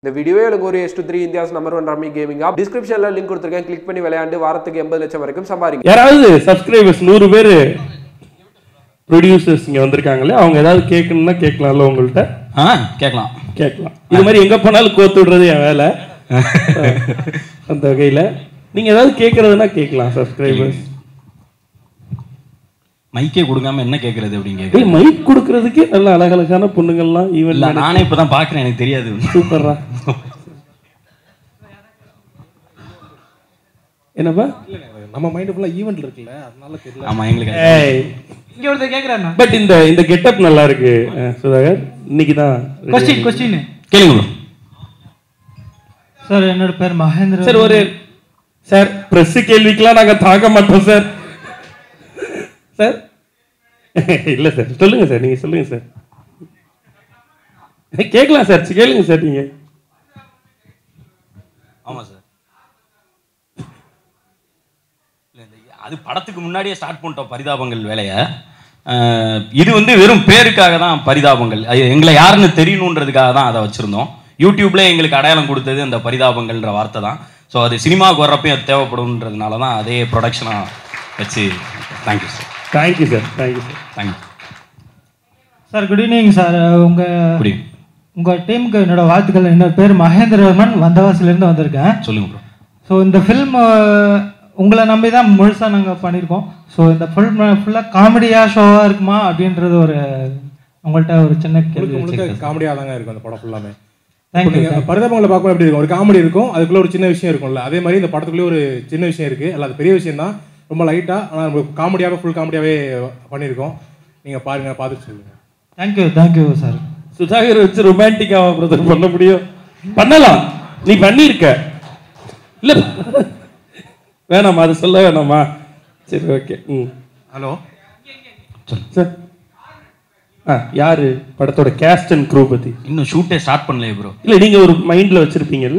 இந்த வீடியோ எனக்கு ஒரு S two three India's number one rummy gaming app டிஸ்கிரிப்ஷனில் லிங்க் கொடுத்துருக்கேன் கிளிக் பண்ணி விளையாண்டு வாரத்துக்கு எண்பது லட்சம் வரைக்கும் சம்பாதிங்க யாராவது சப்ஸ்கிரைபர்ஸ் நூறு பேர் ப்ரொடியூசர்ஸ் இங்கே வந்திருக்காங்களே அவங்க ஏதாவது கேட்கணும்னா கேட்கலாம்ல உங்கள்கிட்ட ஆ கேட்கலாம் கேட்கலாம் இது மாதிரி எங்கே போனாலும் கோத்து விடுறது என் வேலை அந்த வகையில் நீங்கள் ஏதாவது கேட்குறதுனா கேட்கலாம் சப்ஸ்கிரைபர்ஸ் மைக்கே கொடுக்காம என்ன கேட்கறது அப்படின்னு கேட்க ஏய் மைக் கொடுக்கறதுக்கே நல்ல அழகழகான பொண்ணுங்கள்லாம் இல்ல ஈவன் நானே இப்பதான் பாக்குறேன் எனக்கு தெரியாது சூப்பர்ரா என்னப்பா நம்ம மைண்ட் ஃபுல்லாக ஈவெண்ட் இருக்குல்ல அதனால தெரியல ஆமா எங்களுக்கு ஏய் இங்க ஒருத்தர் கேக்குறாருண்ணா பட் இந்த இந்த கெட்டப் நல்லா இருக்கு அஹ், சுதாகர் இன்னைக்கு தான் கொஸ்டின் கொஸ்டின் கேளுங்க bro. சார் என்னோட பேர் மகேந்திர சார் ஒரு சார் பிரஸ் கேள்விக்கெல்லாம் நாங்க தாங்க மாட்டோம் சார் சார் இல்ல சார் சொல்லுங்க சார் நீங்க சொல்லுங்க சார் கேட்கலாம் சார் கேளுங்க சார் நீங்க ஆமா சார் இல்ல, இந்த அது படத்துக்கு முன்னாடியே ஸ்டார்ட் பண்ணிட்டோம் பரிதாபங்கள் வேலைய அஹ், இது வந்து வெறும் பேருக்காக தான் பரிதாபங்கள் அது எங்களை யாருன்னு தெரியணுன்றதுக்காக தான் அதை வச்சிருந்தோம் யூடியூப்ல எங்களுக்கு அடையாளம் கொடுத்தது அந்த பரிதாபங்கள்ன்ற வார்த்தை தான் ஸோ அது சினிமாவுக்கு வர்றப்பையும் அது தேவைப்படும்ன்றதுனால தான் அதே ப்ரொடக்ஷனாக வச்சு thank you sir thank you sir thank you sir thank you sir good evening sir உங்க குடி உங்க டீமுக்கு என்னோட வாழ்த்துக்கள் என்னோட பேர் மகேந்திரவர்மன் வந்தவாசில இருந்து வந்திருக்கேன் சொல்லுங்க ப்ரோ ஸோ இந்த ஃபில்ம் உங்களை நம்பி தான் முழுசாக நாங்கள் பண்ணியிருக்கோம் ஸோ இந்த ஃபில்ம் ஃபுல்லாக காமெடியாக ஷோவாக இருக்குமா அப்படின்றது ஒரு உங்கள்கிட்ட ஒரு சின்ன கேள்வி முழுக்க முழுக்க வச்சுருக்கேன் காமெடியாக தாங்க இருக்கும் அந்த படம் ஃபுல்லாமே Thank you, நீங்க thank you. பரிதாபங்களை பார்க்கும்போது எப்படி இருக்கும் ஒரு காமெடி இருக்கும் அதுக்குள்ள ஒரு சின்ன விஷயம் இருக்கும்ல அதே மாதிரி இந்த படத்துக்குள்ளே ஒரு சின்ன விஷயம் இருக்கு அல்ல அது பெரிய விஷயம் தான் ரொம்ப லைட்டா ஆனால் நம்ம காமெடியாகவே ஃபுல் காமெடியாகவே பண்ணியிருக்கோம் நீங்க பாருங்க பார்த்துட்டு சொல்லுங்க தேங்க்யூ தேங்க்யூ சார் சுதாகர் வச்சு ரொமான்டிக்காவா பிரதர் பண்ண முடியும் பண்ணலாம் நீ பண்ணியிருக்க இல்ல வேணாமா அது சொல்ல வேணாமா சரி ஓகே ம் ஹலோ சார் ஆ யாரு படத்தோட கேஸ்ட் அண்ட் க்ரூ பத்தி இன்னும் ஷூட்டே ஸ்டார்ட் பண்ணலையே ப்ரோ இல்ல நீங்க ஒரு மைண்ட்ல வச்சிருப்பீங்கல்ல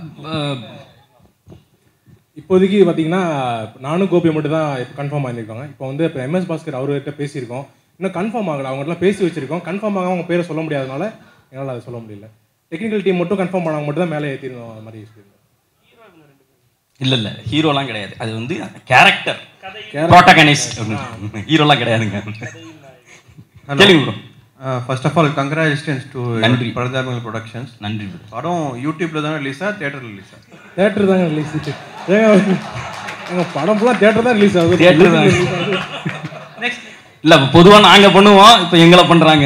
இப்போதைக்கு பார்த்தீங்கன்னா நானும் கோபி மட்டும் தான் கன்ஃபார்ம் ஆகிருக்காங்க இப்போ வந்து இப்போ எம்எஸ் பாஸ்கர் அவர்கிட்ட பேசியிருக்கோம் இன்னும் கன்ஃபார்ம் ஆகல அவங்ககிட்டலாம் பேசி வச்சிருக்கோம் கன்ஃபார்ம் ஆகாம அவங்க பேரை சொல்ல முடியாதனால என்னால் அதை சொல்ல முடியல டெக்னிக்கல் டீம் மட்டும் கன்ஃபார்ம் பண்ணாங்க மட்டும் தான் மேலே ஏற்றிருந்தோம் அந்த மாதிரி சொல்லியிருந்தோம் இல்ல இல்ல ஹீரோலாம் கிடையாது அது வந்து கேரக்டர் ப்ரோட்டகனிஸ்ட் ஹீரோலாம் கிடையாதுங்க கேளுங்க bro first of all congratulations to நன்றி. பரதாபங்கள் ப்ரொடக்ஷன்ஸ் நன்றி bro. படம் யூடியூப்ல தானே ரிலீஸா தேட்டர் ரிலீஸா தேட்டர் தாங்க ரிலீஸ் ஏங்க எங்க படம் ஃபுல்லாக தேட்டர் தான் ரிலீஸ் ஆகுது Theatre தான். release ஆகுது. இல்ல பொதுவா நாங்க பண்ணுவோம் இப்ப எங்களை பண்றாங்க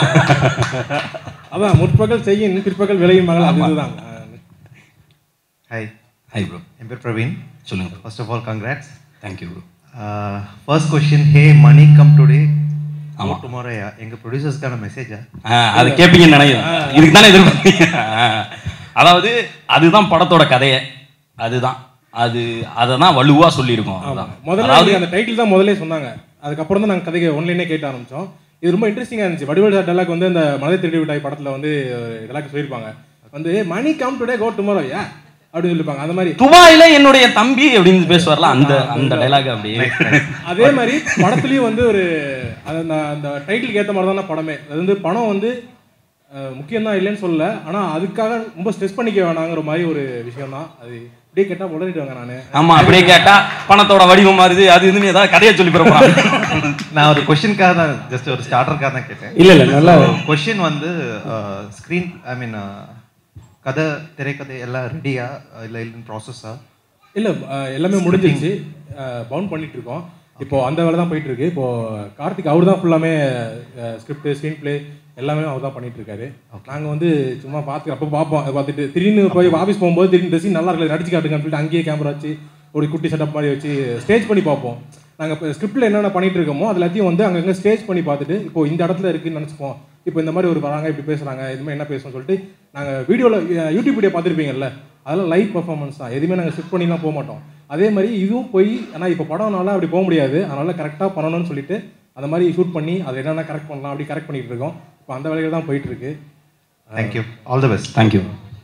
அதான் முற்பகல் செய்யும் பிற்பகல் விளையும் மகள் அது இதுதான் ஹாய் ஹை ப்ரோ என் பேர் பிரவீன் சொல்லுங்க bro first of all congrats thank you bro first question hey money come today ஆமா. டுமாரோ எங்க ப்ரொடியூசர்ஸ்க்கான மெசேஜா அது கேட்பீங்கன்னு நினைக்கிறேன் இதுக்கு தானே எதிர்பார்ப்பீங்க அதாவது அதுதான் படத்தோட கதையே அதுதான் அது அதை தான் வலுவா சொல்லியிருக்கோம் அதுதான் முதல்ல அதாவது நீங்க அந்த டைட்டில் தான் முதல்ல சொன்னாங்க அதுக்கப்புறம் தான் நாங்கள் கதைக்கு ஒன்லைனே கேட்க ஆரம்பிச்சோம் இது ரொம்ப இன்ட்ரெஸ்டிங்காக இருந்துச்சு வடிவேல் சார் டெலாக் வந்து அந்த மலை திருடி விட்டாய் படத்தில் வந்து டெலாக் சொல்லியிருப்பாங்க வந்து money come today go tomorrow ஏ அப்படின்னு சொல்லியிருப்பாங்க அந்த மாதிரி துபாயில என்னுடைய தம்பி அப்படின்னு பேசுவார்ல அந்த அந்த டைலாக் அப்படியே அதே மாதிரி படத்துலயும் வந்து ஒரு அது அந்த அந்த டைட்டிலுக்கு ஏற்ற மாதிரி தான் படமே அது வந்து பணம் வந்து முக்கியம் தான் இல்லைன்னு சொல்லல ஆனா அதுக்காக ரொம்ப ஸ்ட்ரெஸ் பண்ணிக்க வேணாங்கிற மாதிரி ஒரு விஷயம் தான் அது இப்படியே கேட்டா உடனிட்டுவாங்க நானு ஆமா அப்படியே கேட்டா பணத்தோட வடிவம் மாறுது அது இதுன்னு ஏதாவது கதையை சொல்லி போறான் நான் ஒரு கொஸ்டினுக்காக தான் ஜஸ்ட் ஒரு ஸ்டார்டருக்காக தான் கேட்டேன் இல்ல இல்ல நல்லா கொஸ்டின் வந்து ஸ்க்ரீன் ஐ மீன் கதை திரைக்கதை எல்லாம் ரெடியா இல்லை இல்லை ப்ராசஸா இல்ல அஹ், எல்லாமே முடிஞ்சிருச்சு பவுண்ட் பண்ணிட்டு இருக்கோம் இப்போ அந்த வேலை தான் போயிட்டு இருக்கு இப்போ கார்த்திக் அவர் தான் ஃபுல்லாமே ஸ்கிரிப்ட் ஸ்க்ரீன் பிளே எல்லாமே அவர் தான் பண்ணிட்டு இருக்காரு நாங்க வந்து சும்மா பார்த்து அப்போ பார்ப்போம் அதை பார்த்துட்டு திடீர்னு போய் ஆஃபீஸ் போகும்போது திடீர்னு ட்ரெஸ்ஸிங் நல்லா இருக்கல நடிச்சு காட்டுங்கன்னு சொல்லிட்டு அங்கேயே கேமரா வச்சு ஒரு குட்டி செட்டப் மாதிரி வச்சு ஸ்டேஜ் பண்ணி பார்ப்போம் நாங்கள் இப்போ ஸ்கிரிப்டில் என்னென்ன பண்ணிட்டு இருக்கோமோ அது எல்லாத்தையும் வந்து அங்கங்கே ஸ்டேஜ் பண்ணி பார்த்துட்டு இப்போ இந்த இடத்துல இருக்குன்னு நினச்சிப்போம் இப்போ இந்த மாதிரி ஒரு வராங்க இப்படி பேசுகிறாங்க இது மாதிரி என்ன பேசணும்னு சொல்லிட்டு நாங்கள் வீடியோவில் யூடியூப் வீடியோ பார்த்துருப்பீங்கல்ல அதெல்லாம் லைவ் பர்ஃபார்மன்ஸ் தான் எதுவுமே நாங்கள் ஸ்கிரிப்ட் பண்ணிலாம் போக மாட்டோம் அதே மாதிரி இதுவும் போய் ஆனால் இப்போ படம்னால அப்படி போக முடியாது அதனால கரெக்டாக பண்ணணும்னு சொல்லிட்டு அந்த மாதிரி ஷூட் பண்ணி அதை என்னென்ன கரெக்ட் பண்ணலாம் அப்படி கரெக்ட் பண்ணிட்டு இருக்கோம் இப்போ அந்த வேலைகள் தான் போயிட்டு இருக்கு thank you all the best thank you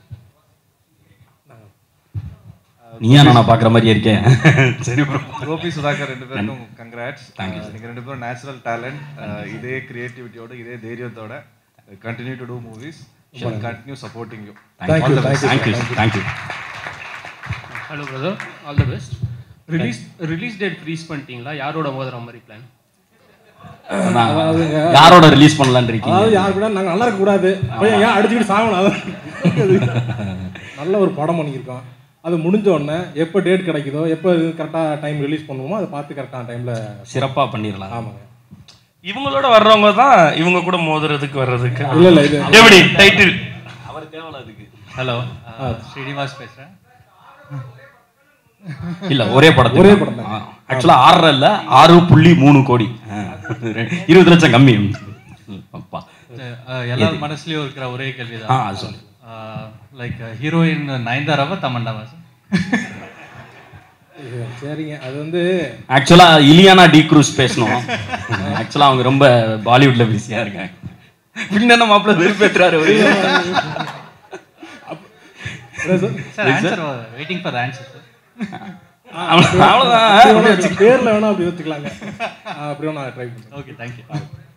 நீயா நான் பாக்குற மாதிரியே இருக்கேன் சரி ப்ரோ கோபி சுதாகர் ரெண்டு பேருக்கும் கங்க்ராட்ஸ் Thank you, sir. நீங்கள் ரெண்டு பேரும் நேச்சுரல் டேலண்ட் இதே கிரியேட்டிவிட்டியோட இதே தைரியத்தோட continue to do movies Shall continue supporting you. Thank you, thank you, thank you thank you hello brother all the best release release date freeze பண்ணிட்டீங்களா யாரோட மோதுற மாதிரி பிளான் யாரோட ரிலீஸ் பண்ணலான்னு இருக்கீங்க அதாவது யார் கூட நாங்கள் நல்லா இருக்கக்கூடாது பையன் ஏன் அடிச்சுக்கிட்டு சாகணும் அதான் நல்ல ஒரு படம் பண்ணியிருக்கோம் அது முடிஞ்ச உடனே எப்போ டேட் கிடைக்குதோ எப்போ கரெக்டாக டைம் ரிலீஸ் பண்ணுவோமோ அதை பார்த்து கரெக்டான டைமில் சிறப்பா பண்ணிடலாம் ஆமாங்க இவங்களோட வர்றவங்க தான் இவங்க கூட மோதுறதுக்கு வர்றதுக்கு இல்லை இல்லை இது எப்படி டைட்டில் அவர் தேவல அதுக்கு ஹலோ ஸ்ரீனிவாஸ் பேசுகிறேன் இல்ல ஒரே படத்துக்கு ஒரே படம் தான். ஆக்சுவலா ஆறரை இல்ல ஆறு புள்ளி மூணு கோடி ஆ. இருபது லட்சம் கம்மி அப்பா எல்லார் மனசுலயும் இருக்கிற ஒரே கேள்வி ஆ அது சொல்லு லைக் ஹீரோயின் நயன்தாராவா தமன்னாவா இது சரிங்க அது வந்து ஆக்சுவலா இலியானா டி க்ரூஸ் பேசணும் ஆக்சுவலா அவங்க ரொம்ப பாலிவுட்ல பிஸியா இருக்காங்க பின்ன மாப்பிள்ள வெறுப்பேத்துறாரு அவரு. Sir answer waiting for answer அவ்வளவு- அவ்வளவுதான் அப்படி வேணா வச்சு- பேர்ல வேணா அப்படி வச்சுக்கலாங்க ஆ, அப்படி வேணா ட்ரை பண்ணுறேன் ஓகே தேங்க்யூ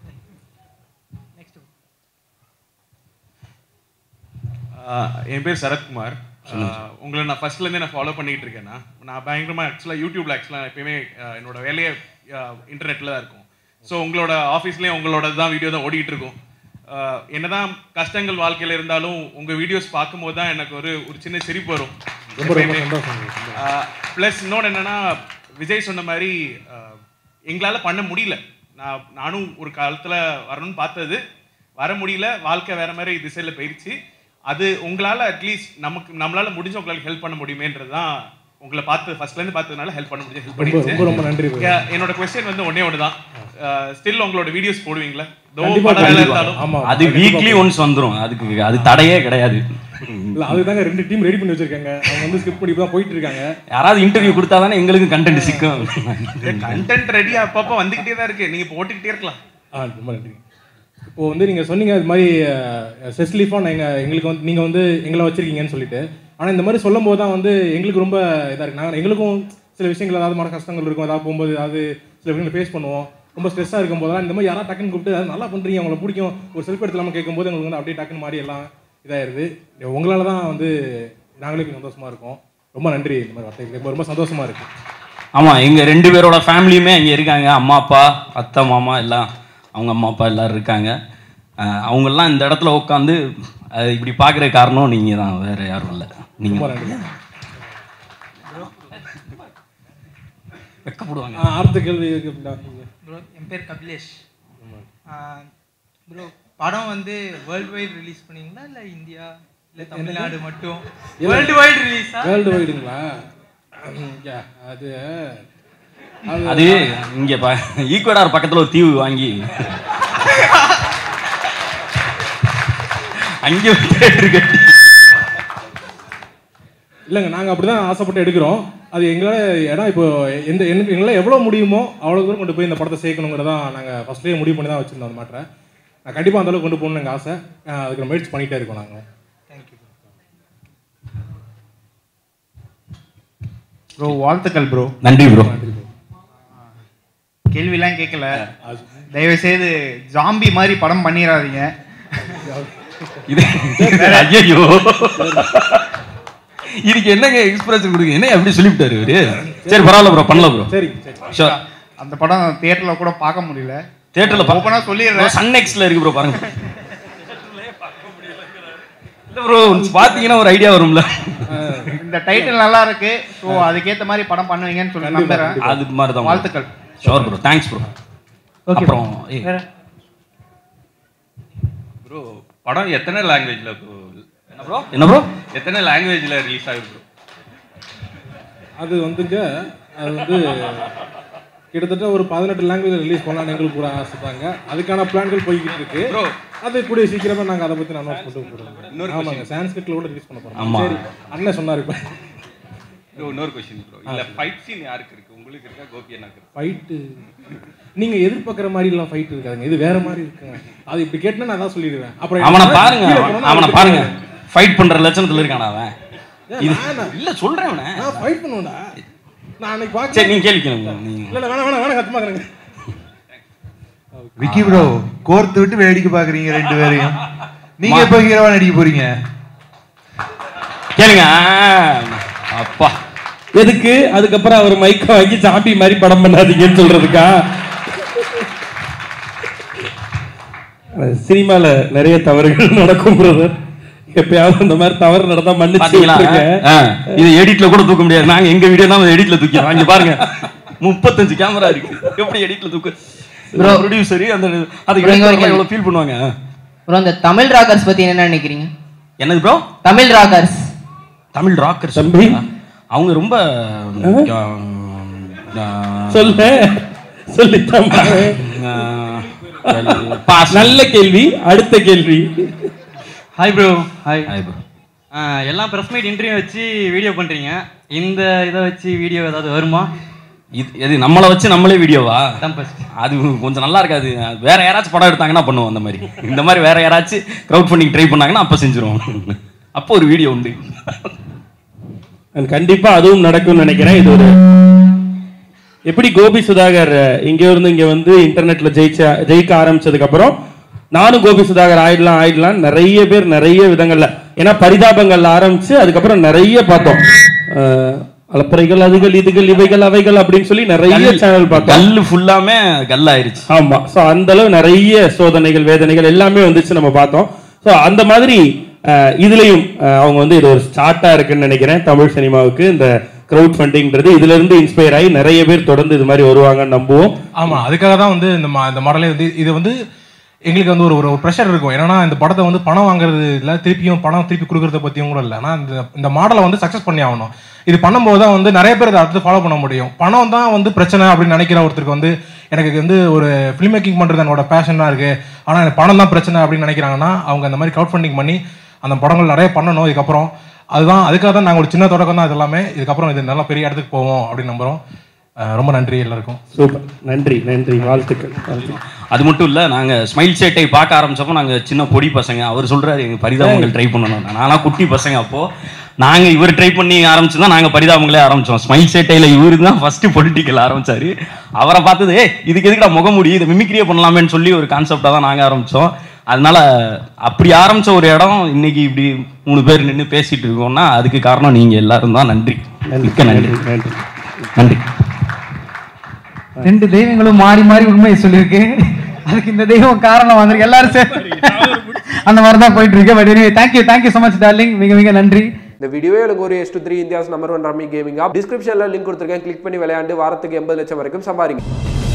ஆஹ் என் பேர் சரத்குமார் ஆஹ் உங்களை நான் ஃபர்ஸ்ட்லேருந்தே நான் ஃபாலோ பண்ணிட்டு இருக்கேன்னா நான் பயங்கரமாக ஆக்சுவலாக யூடியூப்ல ஆக்சுவலாக எப்பயுமே ஆஹ் என்னோட வேலையே இன்டர்நெட்டில் தான் இருக்கும் ஸோ உங்களோட ஆஃபீஸ்லேயும் உங்களோட தான் வீடியோ தான் ஓடிட்டு இருக்கும் ஆஹ் என்னதான் கஷ்டங்கள் வாழ்க்கையில் இருந்தாலும் உங்கள் வீடியோஸ் பார்க்கும்போது தான் எனக்கு ஒரு ஒரு சின்ன சிரிப்பு வரும் ரொம்ப ரொம்ப சந்தோஷம் ப்ளஸ் இன்னொன்று என்னன்னா விஜய் சொன்ன மாதிரி ஆஹ் எங்களால் பண்ண முடியல நான் நானும் ஒரு காலத்தில் வரணும்னு பார்த்தது வர முடியல வாழ்க்கை வேற மாதிரி திசையில் போயிடுச்சு அது உங்களால் அட்லீஸ்ட் நமக்கு நம்மளால முடிஞ்ச உங்களுக்கு ஹெல்ப் பண்ண முடியுமேன்றது தான் உங்களை பார்த்து ஃபர்ஸ்ட்லேருந்து பார்த்ததுனால ஹெல்ப் பண்ண முடிஞ்சு ஹெல்ப் ரொம்ப ரொம்ப ரொம்ப நன்றி bro. பண்ணிடுச்சு என்னோட கொஸ்டின் வந்து ஒன்னே ஒன்று தான் ஸ்டில் உங்களோட வீடியோஸ் போடுவீங்களா தோ கண்டிப்பா, படம் வேலை கண்டிப்பா. இருந்தாலும் ஆமா அது வீக்லி ஒன்ஸ் வந்துரும் அதுக்கு அது தடையே கிடையாது இல்ல அதுதாங்க ரெண்டு டீம் ரெடி பண்ணி வச்சிருக்காங்க அவங்க வந்து ஸ்கிரிப்ட் பண்ணி தான் போயிட்டு இருக்காங்க யாராவது இன்டர்வியூ கொடுத்தா தானே எங்களுக்கு கண்டென்ட் சிக்கும் கண்டென்ட் ரெடி அப்பப்போ வந்துக்கிட்டே தான் இருக்கு நீங்கள் போட்டுக்கிட்டே இருக்கலாம் ஆ ரொம்ப நன்றி இப்போ வந்து நீங்க சொன்னீங்க இது மாதிரி செஸ்லீஃபாக எங்க எங்களுக்கு வந்து நீங்க வந்து எங்களை வச்சிருக்கீங்கன்னு சொல்லிட்டு ஆனா இந்த மாதிரி சொல்லும் போது தான் வந்து எங்களுக்கு ரொம்ப இதா இருக்கு நாங்கள் எங்களுக்கும் சில விஷயங்கள் ஏதாவது மன கஷ்டங்கள் இருக்கும் ஏதாவது போகும்போது ஏதாவது சில விஷயங்களை ஃபேஸ் பண்ணுவோம் ரொம்ப ஸ்ட்ரெஸ்ஸாக இருக்கும் போதெல்லாம் இந்த மாதிரி யாராவது டக்குன்னு கூப்பிட்டு "அது நல்லா பண்ணுறீங்க அவங்களை பிடிக்கும் ஒரு செல்ஃப் எடுத்துலாமல் கேட்கும்போது எங்களுக்கு வந்து அப்படியே டக்குன்னு மாறி எல்லாம் இதாயிருது உங்களால தான் வந்து நாங்களே கொஞ்சம் சந்தோஷமா இருக்கோம் ரொம்ப நன்றி இந்த மாதிரி வார்த்தைகளுக்கு இப்போ ரொம்ப சந்தோஷமா இருக்கு ஆமா எங்க ரெண்டு பேரோட ஃபேமிலியுமே அங்க இருக்காங்க அம்மா அப்பா அத்தை மாமா எல்லாம் அவங்க அம்மா அப்பா எல்லாரும் இருக்காங்க அஹ் அவங்கெல்லாம் இந்த இடத்துல உட்காந்து இப்படி பார்க்குற காரணம் நீங்க தான் வேற யாரும் இல்லை நீங்க ரொம்ப நன்றி வெக்கப்படுவாங்க ஆ, அடுத்த கேள்வி இருக்கு அப்படின்னா நீங்க. ப்ரோ என் பேர் கபிலேஷ் ப்ரோ படம் வந்து வேர்ல்டு வைட் ரிலீஸ் பண்ணீங்களா இல்லை இந்தியா இல்லை தமிழ்நாடு மட்டும் வேர்ல்டு வைட் ரிலீஸா வேர்ல்டு வைடுங்களா யா, அது அது இங்க பா ஈக்குவடார் பக்கத்துல ஒரு தீவு வாங்கி அங்கே ஒரு theatre கட்டி இல்லைங்க நாங்கள் அப்படி தான் ஆசைப்பட்டு எடுக்கிறோம் அது எங்களால் இடம் இப்போ எந்த எனக்கு எங்களால் எவ்வளோ முடியுமோ அவ்வளோ தூரம் கொண்டு போய் இந்த படத்தை சேர்க்கணுங்கிறதான் நாங்கள் ஃபஸ்ட்லேயே முடிவு பண்ணி தான் வச்சுருந்தோம் அந்த மாட்டை நான் கண்டிப்பாக அந்த அளவுக்கு கொண்டு போகணும்னு எங்கள் ஆசை அஹ் அதுக்கு நம்ம முயற்சி பண்ணிகிட்டே இருக்கோம் நாங்கள் தேங்க்யூ ப்ரோ வாழ்த்துக்கள் ப்ரோ நன்றி ப்ரோ கேள்விலாம் கேட்கல தயவு செய்து ஜாம்பி மாதிரி படம் பண்ணிடாதீங்க இது ஐயோ இதுக்கு என்னங்க எக்ஸ்பிரஷன் கொடுங்க என்ன எப்படி சொல்லிவிட்டாரு இவரு சரி பரவாயில்ல ப்ரோ பண்ணல ப்ரோ சரி சரி ஷோர் அந்த படம் தியேட்டரில் கூட பார்க்க முடியல தியேட்டர்ல ஓப்பனாக சொல்லிடுறேன் சன் நெக்ஸ்ட்ல இருக்கு ப்ரோ பாருங்க இல்ல ப்ரோ பாத்தீங்கன்னா ஒரு ஐடியா வரும்ல இந்த டைட்டில் நல்லா இருக்கு ஸோ அதுக்கேற்ற மாதிரி படம் பண்ணுவீங்கன்னு சொல்லி நம்புறேன் அது மாதிரி தான் வாழ்த்துக்கள் sure bro thanks bro okay அப்புறம் ஏய், ப்ரோ படம் எத்தனை லாங்குவேஜ்ல ப்ரோ என்ன ப்ரோ என்ன ப்ரோ எத்தனை லாங்குவேஜ்ல ரிலீஸ் ஆகுது ப்ரோ அது வந்துங்க அது வந்து கிட்டத்தட்ட ஒரு பதினெட்டு லாங்குவேஜ் ரிலீஸ் பண்ணலாம்னு எங்களுக்கு கூட ஆசைப்பாங்க அதுக்கான பிளான்கள் போய்கிட்டு இருக்கு ப்ரோ அது கூடிய சீக்கிரமா நாங்கள் அதை பற்றி அனௌன்ஸ் பண்ணிட்டு போகிறோம் இன்னொரு ஆமாங்க சான்ஸ்கிரிட்ல கூட ரிலீஸ் பண்ண போகிறோம் ஆமா. சரி அண்ணன் சொன்னார் இப்போ ப்ரோ இன்னொரு கொஸ்டின் ப்ரோ இல்ல ஃபைட் சீன் யாருக்கு இருக்கு உங்களுக்கு இருக்கா கோபி எனக்கு இருக்கா ஃபைட்டு நீங்கள் எதிர்பார்க்குற மாதிரிலாம் ஃபைட் இருக்காதுங்க இது வேற மாதிரி இருக்குங்க அது இப்படி கேட்டனா நான் தான் சொல்லிடுவேன் அப்புறம் அவனை பாருங்க கீழே போனா அவனை அவனுக்கு பாருங்க ஃபைட் பண்ற லட்சணத்துல இருக்கானா அவன் ஏன் இது வேணாம். இல்ல சொல்றேன் அவனை நான் ஃபைட் பண்ணுவேன்டா நான் அன்னைக்கு சரி பார்க்க நீங்க கேள்வி கேளுங்க நீங்க இல்லை இல்லை வேணாம் வேணாம் வேணாம் கத்துமாக்குறேங்க விக்கி ப்ரோ கோர்த்து விட்டு வேடிக்கை பார்க்குறீங்க ரெண்டு பேரையும் நீங்க எப்போ ஹீரோவா நடிக்க போறீங்க கேளுங்க ஆ, அப்பா எதுக்கு அதுக்கப்புறம் அவர் மைக்க வாங்கி சாப்பி மாதிரி படம் பண்ணாதீங்கன்னு சொல்றதுக்கா சினிமால நிறைய தவறுகள் நடக்கும் பிரதர் எப்பயாவது இந்த மாதிரி தவறு நடந்தா மன்னிச்சு பாத்தீங்களா விட்டுருங்க. ஆ, இது எடிட்ல கூட தூக்க முடியாது நாங்க எங்க வீடியோ தான் எடிட்ல தூக்கிறோம் இங்க பாருங்க முப்பத்தஞ்சு கேமரா இருக்கு எப்படி எடிட்ல தூக்கு Bro. ப்ரொடியூசர் அந்த அது Bro, இங்க வரீங்க. எவ்வளவு ஃபீல் பண்ணுவாங்க ப்ரோ இந்த தமிழ் ராக்கர்ஸ் பத்தி என்ன நினைக்கிறீங்க என்னது bro Tamil Rockers Tamil Rocker தம்பி அவங்க ரொம்ப சொல்லு சொல்லித்தான் நல்ல கேள்வி அடுத்த கேள்வி hi bro hi hi bro எல்லாம் ப்ரெஸ் மீட் இன்டர்வியூ வச்சு வீடியோ பண்றீங்க இந்த இதை வச்சு வீடியோ ஏதாவது வருமா இது எது நம்மளை வச்சு நம்மளே வீடியோவா அதான் first. அது கொஞ்சம் நல்லா இருக்காது வேற யாராச்சும் படம் எடுத்தாங்கன்னா பண்ணுவோம் அந்த மாதிரி இந்த மாதிரி வேற யாராச்சும் க்ரௌட் ஃபண்டிங் ட்ரை பண்ணாங்கன்னா அப்போ செஞ்சுருவோம் அப்போ ஒரு வீடியோ உண்டு And கண்டிப்பா அதுவும் நடக்கும்னு நினைக்கிறேன் இது ஒரு எப்படி கோபி சுதாகர் அஹ், இங்க இருந்து இங்க வந்து இன்டர்நெட்ல ஜெயிச்ச ஜெயிக்க ஆரம்பிச்சதுக்கு அப்புறம் நானும் கோபி சுதாகர் ஆயிடலாம் ஆயிடலாம் நிறைய பேர் நிறைய விதங்கள்ல ஏன்னா பரிதாபங்கள்ல ஆரம்பிச்சு அதுக்கப்புறம் நிறைய பார்த்தோம் அஹ், அலப்பறைகள் அதுகள் இதுகள் இவைகள் அவைகள் அப்படின்னு சொல்லி நிறைய சேனல் பார்த்தோம் கல்லு ஃபுல்லாமே கல் ஆயிருச்சு ஆமா சோ அந்த அளவு நிறைய சோதனைகள் வேதனைகள் எல்லாமே வந்துச்சு நம்ம பார்த்தோம் சோ அந்த மாதிரி அஹ், இதுலயும் அஹ், அவங்க வந்து இது ஒரு ஸ்டார்ட்டா இருக்குன்னு நினைக்கிறேன் தமிழ் சினிமாவுக்கு இந்த கிரவுட் ஃபண்டிங்ன்றது இதுல இருந்து இன்ஸ்பயர் ஆகி நிறைய பேர் தொடர்ந்து இது மாதிரி வருவாங்கன்னு நம்புவோம் ஆமா அதுக்காக தான் வந்து இந்த மா- இந்த மாடலே வந்து இது வந்து எங்களுக்கு வந்து ஒரு ஒரு ப்ரெஷர் இருக்கும் ஏன்னா இந்த படத்தை வந்து பணம் வாங்குறது இல்லை திருப்பியும் பணம் திருப்பி கொடுக்கறத பற்றியும் கூட இல்லை ஆனால் இந்த இந்த மாடலை வந்து சக்ஸஸ் பண்ணி ஆகணும் இது பண்ணும்போது தான் வந்து நிறைய பேர் அதை அடுத்து ஃபாலோ பண்ண முடியும் பணம் தான் வந்து பிரச்சனை அப்படின்னு நினைக்கிற ஒருத்தருக்கு வந்து எனக்கு வந்து ஒரு ஃபிலிம் மேக்கிங் பண்ணுறது என்னோட பேஷனாக இருக்கு ஆனால் எனக்கு பணம் தான் பிரச்சனை அப்படின்னு நினைக்கிறாங்கன்னா அவங்க அந்த மாதிரி க்ரௌட் ஃபண்டிங் பண்ணி அந்த படங்கள் நிறைய பண்ணணும் இதுக்கப்புறம் அதுதான் அதுக்காக தான் நாங்கள் ஒரு சின்ன தொடக்கம் தான் இது எல்லாமே இதுக்கப்புறம் இது நல்லா பெரிய இடத்துக்கு போவோம் அப்படின்னு நம்புகிறோம் அஹ் ரொம்ப நன்றி எல்லாருக்கும் சூப்பர் நன்றி நன்றி வாழ்த்துக்கள் வாழ்த்துக்கள் அது மட்டும் இல்ல நாங்க ஸ்மைல் சேட்டை பார்க்க ஆரம்பிச்சப்போ நாங்க சின்ன பொடி பசங்க அவர் சொல்றாரு எங்க பரிதாபங்கள் ட்ரை பண்ணணும் நானா குட்டி பசங்க அப்போ நாங்க இவர் ட்ரை பண்ணி ஆரம்பிச்சு தான் நாங்க பரிதாபங்களே ஆரம்பிச்சோம் ஸ்மைல் சேட்டையில இவரு தான் ஃபர்ஸ்ட் பொலிட்டிக்கல் ஆரம்பிச்சாரு அவரை பார்த்தது "ஏய், இதுக்கு எதுக்குடா முகமுடி இதை மிமிக்ரியே பண்ணலாமேன்னு சொல்லி ஒரு கான்செப்டா தான் நாங்க ஆரம்பிச்சோம் அதனால அப்படி ஆரம்பிச்ச ஒரு இடம் இன்னைக்கு இப்படி மூணு பேர் நின்று பேசிட்டு இருக்கோம்னா அதுக்கு காரணம் நீங்க எல்லாரும் தான் நன்றி மிக்க நன்றி நன்றி நன்றி ரெண்டு தெய்வங்களும் மாறி மாறி உண்மையை சொல்லியிருக்கு அதுக்கு இந்த தெய்வம் காரணம் வந்திருக்கு எல்லாரும் சேர்ந்து அந்த மாதிரி தான் போயிட்டு இருக்கு but anyway thank you thank you so much darling மிக மிக நன்றி இந்த வீடியோவே எனக்கு ஒரு S two three India's number one rummy gaming app டிஸ்கிரிப்ஷனில் லிங்க் கொடுத்துருக்கேன் கிளிக் பண்ணி விளையாண்டு வாரத்துக்கு எண்பது லட்சம் வரைக்கும் சம்பாதிங்க